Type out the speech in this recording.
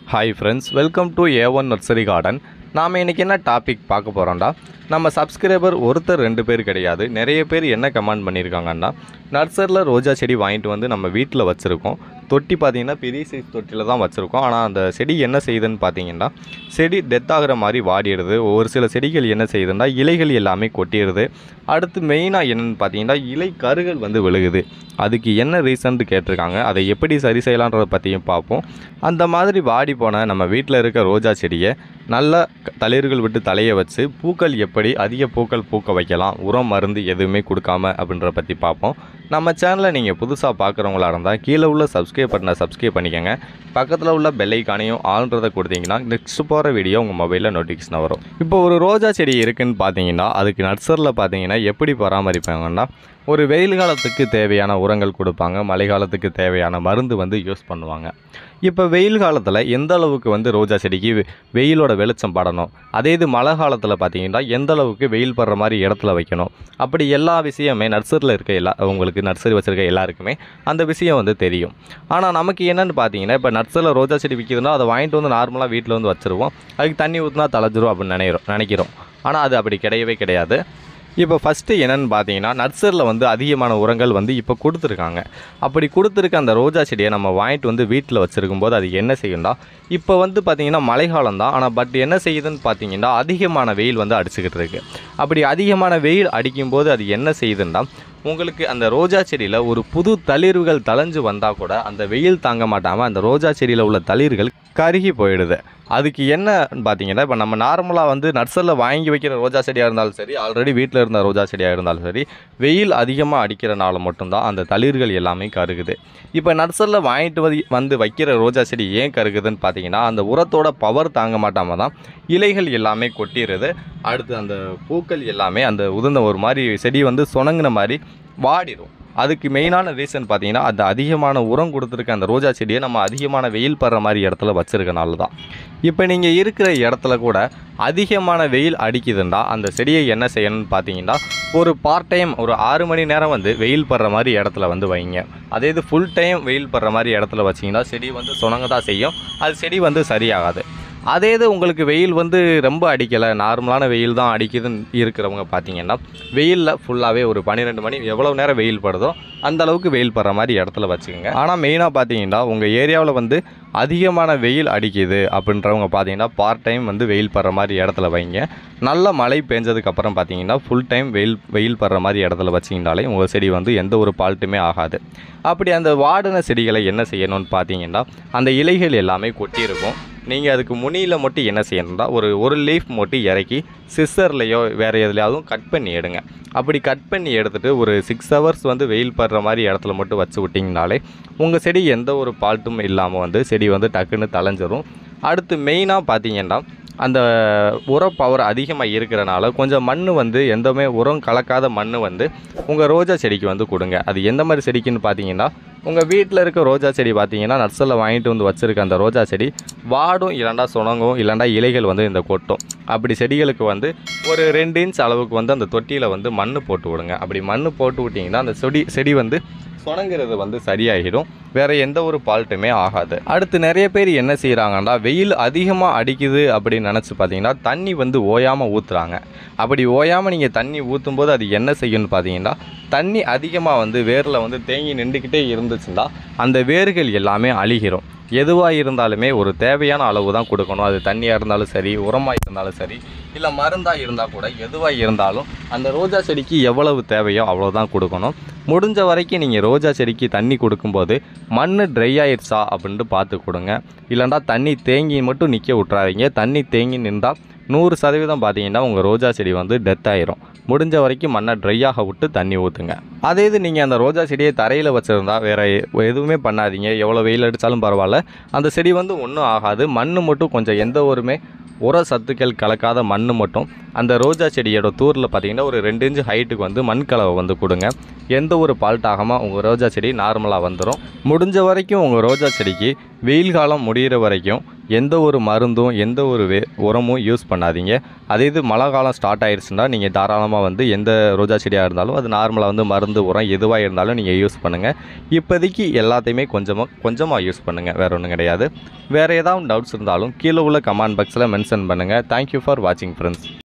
hi friends welcome to A one nursery garden நாம் இன்றைக்கி என்ன டாபிக் பார்க்க போகிறோம்டா நம்ம சப்ஸ்கிரைபர் ஒருத்தர் ரெண்டு பேர் கிடையாது நிறைய பேர் என்ன கமெண்ட் பண்ணியிருக்காங்கன்னா நர்சரியில் ரோஜா செடி வாங்கிட்டு வந்து நம்ம வீட்டில் வச்சுருக்கோம் தொட்டி பார்த்தீங்கன்னா பெரிய சைஸ் தொட்டியில் தான் வச்சுருக்கோம் ஆனால் அந்த செடி என்ன செய்யுதுன்னு பார்த்தீங்கன்னா செடி டெத் ஆகிற மாதிரி வாடிடுது ஒரு சில செடிகள் என்ன செய்யுதுன்னா இலைகள் எல்லாமே கொட்டிடுது அடுத்து மெயினாக என்னென்னு பார்த்தீங்கன்னா இலை கருகள் வந்து விழுகுது அதுக்கு என்ன ரீசன்ட்டு கேட்டிருக்காங்க அதை எப்படி சரி செய்யலான்றதை பற்றியும் பார்ப்போம் அந்த மாதிரி வாடி போன நம்ம வீட்டில் இருக்க ரோஜா செடியை நல்லா க- தளிர்கள் விட்டு தலைய வச்சு பூக்கள் எப்படி அதிக பூக்கள் பூக்க வைக்கலாம் உரம் மருந்து எதுவுமே கொடுக்காம அப்படின்ற பற்றி பார்ப்போம் நம்ம சேனலை நீங்கள் புதுசாக பார்க்குறவங்களா இருந்தால் கீழே உள்ள சப்ஸ்கிரைப் பட்டனை சப்ஸ்கிரைப் பண்ணிக்கோங்க பக்கத்தில் உள்ள பெல்லைக்கானையும் ஆல்ன்றதை கொடுத்தீங்கன்னா நெக்ஸ்ட் போகிற வீடியோ உங்கள் மொபைலில் நோட்டிஃபிகேஷன் வரும் இப்போ ஒரு ரோஜா செடி இருக்குன்னு பார்த்தீங்கன்னா அதுக்கு நர்சரியில் பார்த்தீங்கன்னா எப்படி பராமரிப்பாங்கன்னா ஒரு வெயில் காலத்துக்கு தேவையான உரங்கள் கொடுப்பாங்க மழை காலத்துக்கு தேவையான மருந்து வந்து யூஸ் பண்ணுவாங்க இப்போ வெயில் காலத்தில் எந்த அளவுக்கு வந்து ரோஜா செடிக்கு வெ- வெயிலோட வெளிச்சம் படணும் அதே இது மழை காலத்தில் பார்த்தீங்கன்னா எந்த அளவுக்கு வெயில் படுற மாதிரி இடத்துல வைக்கணும் அப்படி எல்லா விஷயமே நர்சரியில் இருக்க எல்லா உங்களுக்கு நர்சரி வச்சுருக்க எல்லாருக்குமே அந்த விஷயம் வந்து தெரியும் ஆனால் நமக்கு என்னென்னு பார்த்தீங்கன்னா இப்போ நர்சரியில் ரோஜா செடி விற்கிதுன்னா அதை வாங்கிட்டு வந்து நார்மலாக வீட்டில் வந்து வச்சுருவோம் அதுக்கு தண்ணி ஊற்றினா தலைஞ்சிரும் அப்படின்னு நினைக்கிறோம் நினைக்கிறோம் ஆனால் அது அப்படி கிடையவே கிடையாது இப்போ ஃபஸ்ட்டு என்னென்னு பார்த்தீங்கன்னா நர்சரியில் வந்து அதிகமான உரங்கள் வந்து இப்போ கொடுத்துருக்காங்க அப்படி கொடுத்துருக்க அந்த ரோஜா செடியை நம்ம வாங்கிட்டு வந்து வீட்டில் வச்சுருக்கும் போது அது என்ன செய்யும்னா இப்போ வந்து பார்த்தீங்கன்னா மழைக்காலம் தான் ஆனால் பட் என்ன செய்யுதுன்னு பார்த்தீங்கன்னா அதிகமான வெயில் வந்து அடிச்சுக்கிட்டு இருக்கு அப்படி அதிகமான வெயில் அடிக்கும்போது அது என்ன செய்யுதுன்னா உங்களுக்கு அந்த ரோஜா செடியில் ஒரு புது தளிர்கள் தளைஞ்சு வந்தால் கூட அந்த வெயில் தாங்க மாட்டாமல் அந்த ரோஜா செடியில் உள்ள தளிர்கள் கருகி போயிடுது அதுக்கு என்ன பார்த்தீங்கன்னா இப்போ நம்ம நார்மலாக வந்து நர்சரியில் வாங்கி வைக்கிற ரோஜா செடியாக இருந்தாலும் சரி ஆல்ரெடி வீட்டில் இருந்த ரோஜா செடியாக இருந்தாலும் சரி வெயில் அதிகமாக அடிக்கிறனால மட்டும்தான் அந்த தளிர்கள் எல்லாமே கருகுது இப்போ நர்சரியில் வாங்கிட்டு வந்து வந்து வைக்கிற ரோஜா செடி ஏன் கருகுதுன்னு பார்த்தீங்கன்னா அந்த உரத்தோட பவர் தாங்க மாட்டாமல் தான் இலைகள் எல்லாமே கொட்டிடுது அடுத்து அந்த பூக்கள் எல்லாமே அந்த உதிர்ந்த ஒரு மாதிரி செடி வந்து சொனங்கின மாதிரி வாடிடும் அதுக்கு மெயினான ரீசன் பார்த்தீங்கன்னா அந்த அதிகமான உரம் கொடுத்துருக்க அந்த ரோஜா செடியை நம்ம அதிகமான வெயில் படுற மாதிரி இடத்துல வச்சுருக்கனால தான் இப்போ நீங்கள் இருக்கிற இடத்துல கூட அதிகமான வெயில் அடிக்குதுண்டா அந்த செடியை என்ன செய்யணும்னு பார்த்தீங்கன்னா ஒரு பார்ட் டைம் ஒரு ஆறு மணி நேரம் வந்து வெயில் படுற மாதிரி இடத்துல வந்து வைங்க அதே இது ஃபுல் டைம் வெயில் படுற மாதிரி இடத்துல வச்சிங்கன்னா செடி வந்து சுணங்க தான் செய்யும் அது செடி வந்து சரியாகாது அதே இது உங்களுக்கு வெயில் வந்து ரொம்ப அடிக்கலை நார்மலான வெயில் தான் அடிக்குதுன்னு இருக்கிறவங்க பார்த்தீங்கன்னா வெயிலில் ஃபுல்லாகவே ஒரு பன்னிரெண்டு மணி எவ்வளோ நேரம் வெயில் படுதோ அந்த அளவுக்கு வெயில் படுற மாதிரி இடத்துல வச்சுக்கோங்க ஆனால் மெயினாக பார்த்தீங்கன்னா உங்கள் ஏரியாவில் வந்து அதிகமான வெயில் அடிக்குது அப்படின்றவங்க பார்த்தீங்கன்னா பார்ட் டைம் வந்து வெயில் படுற மாதிரி இடத்துல வைங்க நல்ல மழை பெஞ்சதுக்கப்புறம் பார்த்தீங்கன்னா ஃபுல் டைம் வெயில் வெயில் படுற மாதிரி இடத்துல வச்சிங்கனாலே உங்கள் செடி வந்து எந்த ஒரு பால்ட்டுமே ஆகாது அப்படி அந்த வாடின செடிகளை என்ன செய்யணும்னு பார்த்தீங்கன்னா அந்த இலைகள் எல்லாமே கொட்டியிருக்கும் நீங்கள் அதுக்கு முனியில் மட்டும் என்ன செய்யணும்னா ஒரு ஒரு லீஃப் மட்டும் இறக்கி சிஸ்ஸர்லேயோ வேறு எதுலையாவது கட் பண்ணி எடுங்க அப்படி கட் பண்ணி எடுத்துகிட்டு ஒரு சிக்ஸ் ஹவர்ஸ் வந்து வெயில் படுற மாதிரி இடத்துல மட்டும் வச்சு விட்டிங்கனாலே உங்கள் செடி எந்த ஒரு பால்ட்டும் இல்லாமல் வந்து செடி வந்து டக்குன்னு தளைஞ்சிரும் அடுத்து மெயினாக பார்த்தீங்கன்னா அந்த உர பவர் அதிகமாக இருக்கிறனால கொஞ்சம் மண் வந்து எந்தமே உரம் கலக்காத மண் வந்து உங்கள் ரோஜா செடிக்கு வந்து கொடுங்க அது எந்த மாதிரி செடிக்குன்னு பார்த்தீங்கன்னா உங்கள் வீட்டில் இருக்க ரோஜா செடி பார்த்தீங்கன்னா நர்சரியில் வாங்கிட்டு வந்து வச்சுருக்க அந்த ரோஜா செடி வாடும் இல்லைண்டா சுணங்கும் இல்லைண்டா இலைகள் வந்து இந்த கொட்டும் அப்படி செடிகளுக்கு வந்து ஒரு ரெண்டு இன்ச் அளவுக்கு வந்து அந்த தொட்டியில் வந்து மண் போட்டு விடுங்க அப்படி மண் போட்டு விட்டிங்கன்னா அந்த செடி செடி வந்து சுணங்கிறது வந்து சரியாகிடும் வேற எந்த ஒரு பால்ட்டுமே ஆகாது அடுத்து நிறைய பேர் என்ன செய்கிறாங்கன்னா வெயில் அதிகமாக அடிக்குது அப்படின்னு நினச்சி பார்த்தீங்கன்னா தண்ணி வந்து ஓயாமல் ஊற்றுறாங்க அப்படி ஓயாமல் நீங்கள் தண்ணி ஊற்றும் போது அது என்ன செய்யும்னு பார்த்தீங்கன்னா தண்ணி அதிகமாக வந்து வேரில் வந்து தேங்கி நின்றுக்கிட்டே இருந்துச்சுன்னா அந்த வேர்கள் எல்லாமே அழுகிரும் எதுவாக இருந்தாலுமே ஒரு தேவையான அளவு தான் கொடுக்கணும் அது தண்ணியாக இருந்தாலும் சரி உரமாக இருந்தாலும் சரி இல்லை மருந்தாக இருந்தால் கூட எதுவாக இருந்தாலும் அந்த ரோஜா செடிக்கு எவ்வளவு தேவையோ அவ்வளோதான் கொடுக்கணும் முடிஞ்ச வரைக்கும் நீங்கள் ரோஜா செடிக்கு தண்ணி கொடுக்கும்போது மண் ட்ரை ஆயிடுச்சா அப்படின்ட்டு பார்த்து கொடுங்க இல்லைண்டா தண்ணி தேங்கி மட்டும் நிற்க விட்றாதீங்க தண்ணி தேங்கி நின்றால் நூறு சதவீதம் பார்த்தீங்கன்னா உங்கள் ரோஜா செடி வந்து டெத் ஆயிரும் முடிஞ்ச வரைக்கும் மண்ணை ட்ரையாக விட்டு தண்ணி ஊற்றுங்க அதே இது நீங்கள் அந்த ரோஜா செடியை தரையில் வச்சுருந்தா வேறு எதுவுமே பண்ணாதீங்க எவ்வளோ வெயில் அடித்தாலும் பரவாயில்ல அந்த செடி வந்து ஒன்றும் ஆகாது மண் மட்டும் கொஞ்சம் எந்த ஒருமே உர சத்துக்கள் கலக்காத மண் மட்டும் அந்த ரோஜா செடியோட தூரில் பார்த்தீங்கன்னா ஒரு ரெண்டு இன்ச்சு ஹைட்டுக்கு வந்து மண் கலவை வந்து கொடுங்க எந்த ஒரு பால்ட் ஆகாமல் உங்கள் ரோஜா செடி நார்மலாக வந்துடும் முடிஞ்ச வரைக்கும் உங்கள் ரோஜா செடிக்கு வெயில் காலம் முடிகிற வரைக்கும் எந்த ஒரு மருந்தும் எந்த ஒரு வே உரமும் யூஸ் பண்ணாதீங்க அதே இது மழை காலம் ஸ்டார்ட் ஆயிடுச்சுன்னா நீங்கள் தாராளமாக வந்து எந்த ரோஜா செடியாக இருந்தாலும் அது நார்மலாக வந்து மருந்து உரம் எதுவாக இருந்தாலும் நீங்கள் யூஸ் பண்ணுங்கள் இப்போதைக்கு எல்லாத்தையுமே கொஞ்சமாக கொஞ்சமாக யூஸ் பண்ணுங்கள் வேறு ஒன்றும் கிடையாது வேறு ஏதாவது டவுட்ஸ் இருந்தாலும் கீழே உள்ள கமெண்ட் பாக்ஸில் மென்ஷன் பண்ணுங்கள் தேங்க்யூ ஃபார் வாட்சிங் ஃப்ரெண்ட்ஸ்